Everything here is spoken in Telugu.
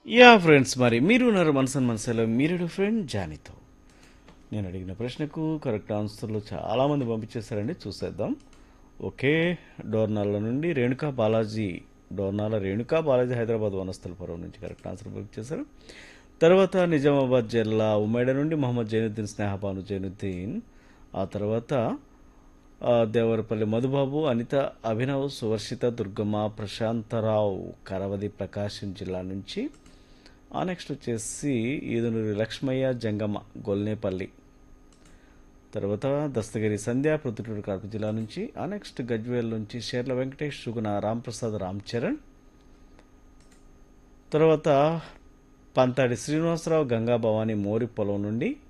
యా ఫ్రెండ్స్ మరి మీరు ఉన్నారు మనసన్ మనసులో మీరు ఫ్రెండ్ జానీతో నేను అడిగిన ప్రశ్నకు కరెక్ట్ ఆన్సర్లు చాలామంది పంపించేశారండి చూసేద్దాం ఓకే డోర్నాల నుండి రేణుకా బాలాజీ డోర్నాల రేణుకా బాలాజీ హైదరాబాద్ వనస్థలపురం నుంచి కరెక్ట్ ఆన్సర్ పంపించేశారు తర్వాత నిజామాబాద్ జిల్లా ఉమ్మేడ నుండి మొహమ్మద్ జైనుద్దీన్ స్నేహబాను జైనుద్దీన్ ఆ తర్వాత ఆ, దేవరపల్లి మధుబాబు అనిత అభినవ్ సువర్షిత దుర్గమ్మ ప్రశాంతరావు కరవది ప్రకాశం జిల్లా నుంచి ఆ నెక్స్ట్ వచ్చేసి ఈదునూరి లక్ష్మయ్య జంగమ్మ గొల్నేపల్లి తర్వాత దస్తగిరి సంధ్య ప్రొద్దుటూరు కడప జిల్లా నుంచి ఆ నెక్స్ట్ గజ్వేల్ నుంచి షేర్ల వెంకటేష్ సుగుణ రాంప్రసాద్ రామ్ చరణ్ తర్వాత పంతాడి శ్రీనివాసరావు గంగా భవాని మోరి పొలం నుండి